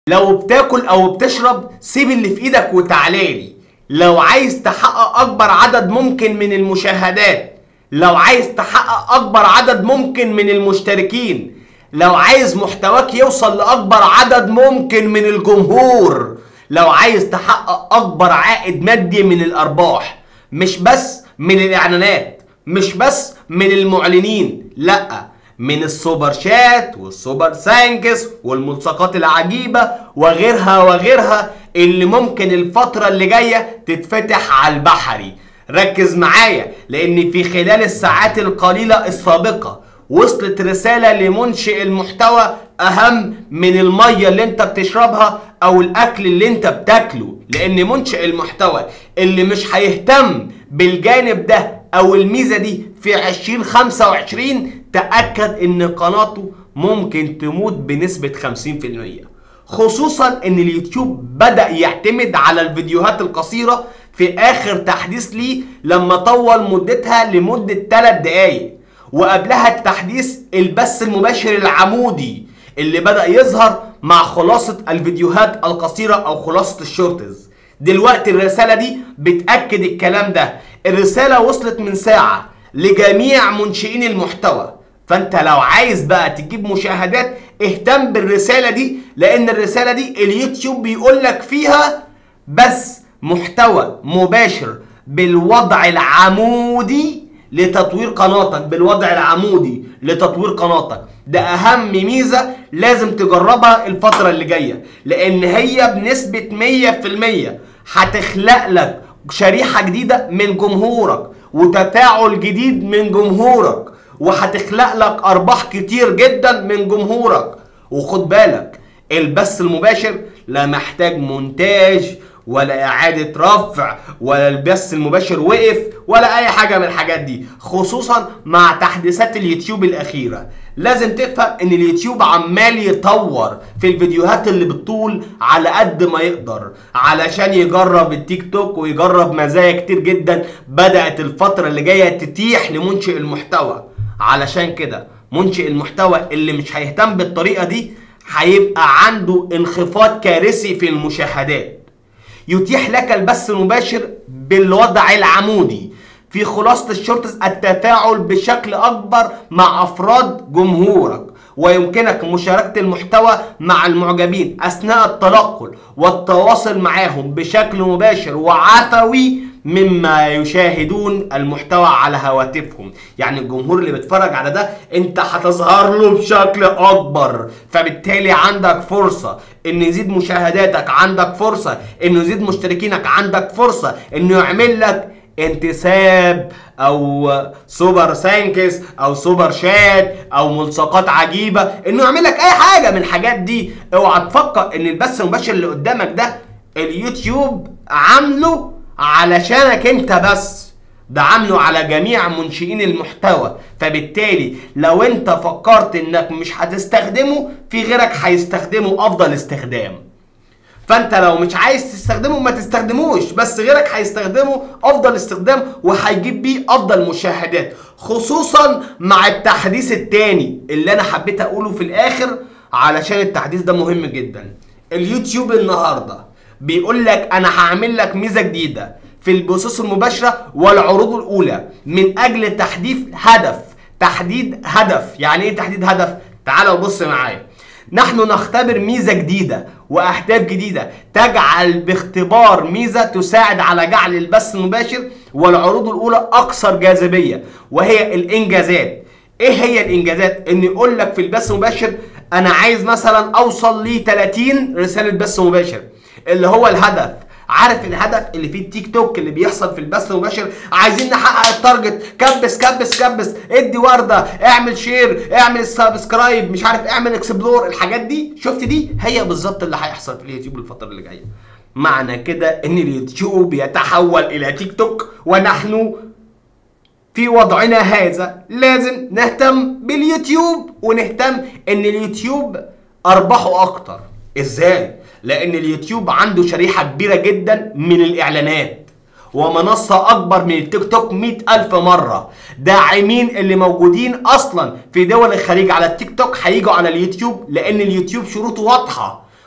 لو بتاكل او بتشرب سيب اللي في ايدك وتعالالي لو عايز تحقق اكبر عدد ممكن من المشاهدات لو عايز تحقق اكبر عدد ممكن من المشتركين لو عايز محتواك يوصل لاكبر عدد ممكن من الجمهور لو عايز تحقق اكبر عائد مادي من الارباح مش بس من الاعلانات مش بس من المعلنين لا من السوبر شات والسوبر ثانكس والملصقات العجيبة وغيرها وغيرها اللي ممكن الفترة اللي جاية تتفتح على البحري ركز معايا لان في خلال الساعات القليلة السابقة وصلت رسالة لمنشئ المحتوى اهم من المية اللي انت بتشربها او الاكل اللي انت بتاكله لان منشئ المحتوى اللي مش هيهتم بالجانب ده او الميزة دي في 2025 تأكد ان قناته ممكن تموت بنسبة 50% خصوصا ان اليوتيوب بدأ يعتمد على الفيديوهات القصيرة في اخر تحديث ليه لما طول مدتها لمدة 3 دقايق وقبلها التحديث البث المباشر العمودي اللي بدأ يظهر مع خلاصة الفيديوهات القصيرة او خلاصة الشورتز دلوقتي الرسالة دي بتأكد الكلام ده الرسالة وصلت من ساعة لجميع منشئين المحتوى فانت لو عايز بقى تجيب مشاهدات اهتم بالرسالة دي لان الرسالة دي اليوتيوب بيقول لك فيها بس محتوى مباشر بالوضع العمودي لتطوير قناتك بالوضع العمودي لتطوير قناتك ده اهم ميزة لازم تجربها الفترة اللي جاية لان هي بنسبة 100% هتخلق لك شريحة جديدة من جمهورك وتفاعل جديد من جمهورك وهتخلق لك ارباح كتير جدا من جمهورك وخد بالك البث المباشر لا محتاج مونتاج ولا اعادة رفع ولا البث المباشر وقف ولا اي حاجة من الحاجات دي خصوصا مع تحديثات اليوتيوب الاخيرة لازم تفهم ان اليوتيوب عمال يطور في الفيديوهات اللي بتطول على قد ما يقدر علشان يجرب التيك توك ويجرب مزايا كتير جدا بدأت الفترة اللي جاية تتيح لمنشئ المحتوى علشان كده منشئ المحتوى اللي مش هيهتم بالطريقة دي هيبقى عنده انخفاض كارثي في المشاهدات يتيح لك البث المباشر بالوضع العمودي في خلاصة الشورتس التفاعل بشكل أكبر مع أفراد جمهورك ويمكنك مشاركة المحتوى مع المعجبين أثناء التنقل والتواصل معهم بشكل مباشر وعفوي مما يشاهدون المحتوى على هواتفهم يعني الجمهور اللي بيتفرج على ده انت هتظهر له بشكل اكبر فبالتالي عندك فرصة ان يزيد مشاهداتك عندك فرصة انه يزيد مشتركينك عندك فرصة انه يعمل لك انتساب او سوبر سانكس او سوبر شات او ملصقات عجيبة انه يعمل لك اي حاجة من الحاجات دي اوعى تفكر ان البث المباشر اللي قدامك ده اليوتيوب عامله علشانك انت بس ده عامله على جميع منشئين المحتوى فبالتالي لو انت فكرت انك مش هتستخدمه في غيرك هيستخدمه افضل استخدام فانت لو مش عايز تستخدمه ما تستخدموش بس غيرك هيستخدمه افضل استخدام وهيجيب بيه افضل مشاهدات خصوصا مع التحديث التاني اللي انا حبيت اقوله في الاخر علشان التحديث ده مهم جدا اليوتيوب النهارده بيقول لك انا هعمل لك ميزه جديده في البثوث المباشره والعروض الاولى من اجل تحديد هدف تحديد هدف يعني ايه تحديد هدف تعالوا بص معايا نحن نختبر ميزة جديدة وأهداف جديدة تجعل باختبار ميزة تساعد على جعل البث المباشر والعروض الأولى أكثر جاذبية وهي الإنجازات إيه هي الإنجازات؟ إن يقول لك في البث المباشر أنا عايز مثلا أوصل ل 30 رسالة بث مباشر اللي هو الهدف عارف الهدف اللي في التيك توك اللي بيحصل في البث المباشر عايزين نحقق التارجت كبس كبس كبس ادي ورده اعمل شير اعمل سبسكرايب مش عارف اعمل اكسبلور الحاجات دي شفت دي هي بالظبط اللي هيحصل في اليوتيوب الفتره اللي جايه معنى كده ان اليوتيوب يتحول الى تيك توك ونحن في وضعنا هذا لازم نهتم باليوتيوب ونهتم ان اليوتيوب ارباحه اكتر ازاي لان اليوتيوب عنده شريحة كبيرة جدا من الاعلانات ومنصة اكبر من التيك توك مئة الف مرة داعمين اللي موجودين اصلا في دول الخليج على التيك توك هيجوا على اليوتيوب لان اليوتيوب شروطه واضحة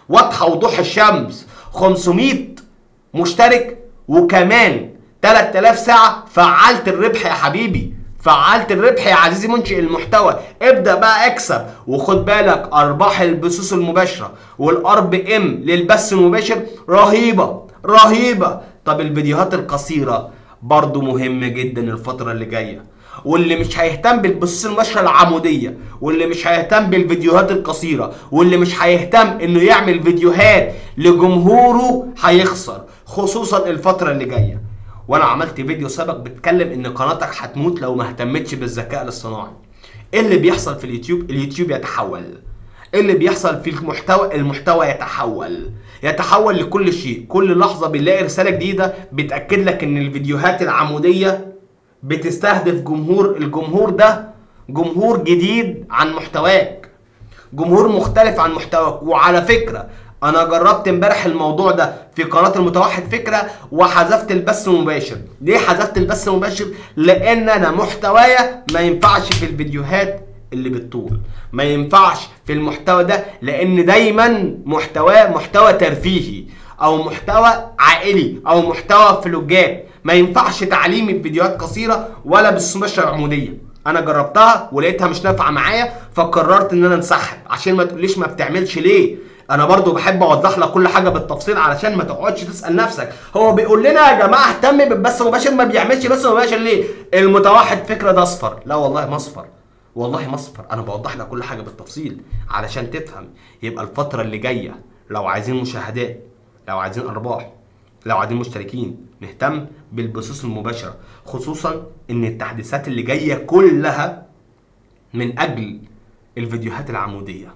واضحه وضوح الشمس 500 مشترك وكمان 3000 ساعه فعلت الربح يا حبيبي فعلت الربح يا عزيزي منشئ المحتوى ابدا بقى اكسب وخد بالك ارباح البثوث المباشره والار بي ام للبث المباشر رهيبه رهيبه طب الفيديوهات القصيره برضو مهم جدا الفتره اللي جايه واللي مش هيهتم بالبثوث المباشره العموديه واللي مش هيهتم بالفيديوهات القصيره واللي مش هيهتم انه يعمل فيديوهات لجمهوره هيخسر خصوصا الفتره اللي جايه وانا عملت فيديو سابق بتكلم ان قناتك هتموت لو ما اهتمتش بالذكاء الاصطناعي ايه اللي بيحصل في اليوتيوب اليوتيوب يتحول ايه اللي بيحصل في المحتوى المحتوى يتحول يتحول لكل شيء كل لحظه بنلاقي رساله جديده بتاكد لك ان الفيديوهات العموديه بتستهدف جمهور الجمهور ده جمهور جديد عن محتواك جمهور مختلف عن محتواك وعلى فكره انا جربت امبارح الموضوع ده في قناه المتوحد فكره وحذفت البث المباشر ليه حذفت البث المباشر لان انا محتوايا ما ينفعش في الفيديوهات اللي بالطول ما ينفعش في المحتوى ده لان دايما محتواه محتوى ترفيهي او محتوى عائلي او محتوى فلوجات ما ينفعش تعليمي بفيديوهات قصيره ولا بالسماشة عموديه انا جربتها ولقيتها مش نافعه معايا فقررت ان انا انسحب عشان ما تقوليش ما بتعملش ليه انا برضو بحب اوضح لك كل حاجه بالتفصيل علشان ما تقعدش تسال نفسك هو بيقول لنا يا جماعه اهتم بالبث المباشر ما بيعملش بث مباشر ليه المتوحد فكره ده اصفر لا والله ما اصفر والله ما اصفر انا بوضح لك كل حاجه بالتفصيل علشان تفهم يبقى الفتره اللي جايه لو عايزين مشاهدات لو عايزين ارباح لو عايزين مشتركين نهتم بالبثوث المباشره خصوصا ان التحديثات اللي جايه كلها من اجل الفيديوهات العموديه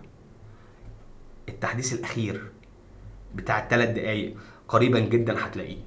التحديث الاخير بتاع الثلاث دقايق قريبا جدا هتلاقيه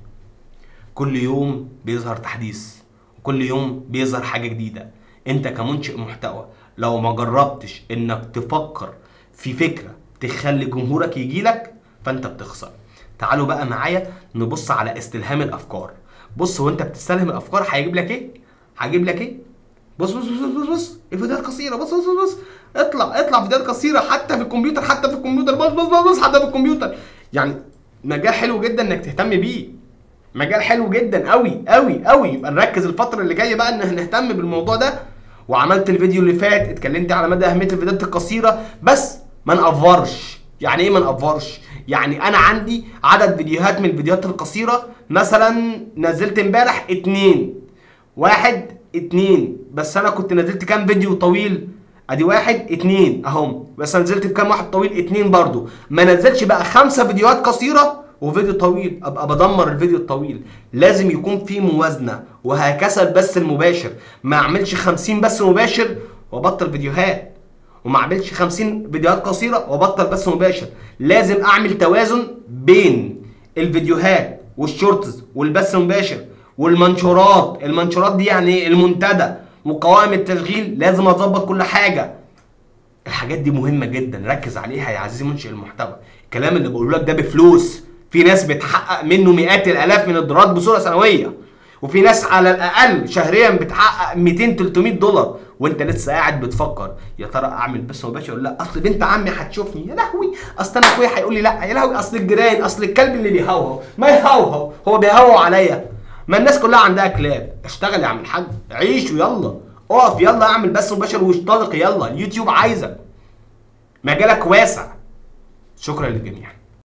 كل يوم بيظهر تحديث وكل يوم بيظهر حاجه جديده انت كمنشئ محتوى لو ما جربتش انك تفكر في فكره تخلي جمهورك يجيلك فانت بتخسر تعالوا بقى معايا نبص على استلهام الافكار بص وانت بتستلهم الافكار هيجيب لك ايه هيجيب لك ايه بص بص بص بص بص الفيديوهات قصيره بص بص بص اطلع اطلع فيديوهات قصيره حتى في الكمبيوتر حتى في الكمبيوتر بص بص بص, بص حتى في الكمبيوتر يعني مجال حلو جدا انك تهتم بيه مجال حلو جدا قوي قوي قوي يبقى نركز الفتره اللي جايه بقى ان نهتم بالموضوع ده وعملت الفيديو اللي فات اتكلمت على مدى اهميه الفيديوهات القصيره بس ما نقفرش يعني ايه ما نقفرش يعني انا عندي عدد فيديوهات من الفيديوهات القصيره مثلا نزلت امبارح اتنين واحد اتنين بس انا كنت نزلت كام فيديو طويل ادي واحد اتنين اهم بس انا نزلت في كام واحد طويل اتنين برضو ما نزلتش بقى خمسة فيديوهات قصيرة وفيديو طويل ابقى بدمر الفيديو الطويل لازم يكون في موازنة وهكذا البث المباشر ما اعملش 50 بث مباشر وابطل فيديوهات وما اعملش 50 فيديوهات قصيرة وابطل بث مباشر لازم اعمل توازن بين الفيديوهات والشورتز والبث المباشر والمنشورات المنشورات دي يعني ايه المنتدى وقوائم التشغيل لازم اظبط كل حاجه الحاجات دي مهمه جدا ركز عليها يا عزيزي منشئ المحتوى الكلام اللي بقوله لك ده بفلوس في ناس بتحقق منه مئات الالاف من الدولارات بصوره سنويه وفي ناس على الاقل شهريا بتحقق 200 300 دولار وانت لسه قاعد بتفكر يا ترى اعمل بث مباشر ولا لا اصل بنت عمي هتشوفني يا لهوي اصل انا اخويا هيقول لي لا يا لهوي اصل الجيران اصل الكلب اللي بيهوهو ما يهوهو هو بيهوهو عليا ما الناس كلها عندها كلاب اشتغل يا عم الحاج عيش ويلا اقف يلا اعمل بث مباشر واشتغل يلا اليوتيوب عايزك مجالك واسع شكرا للجميع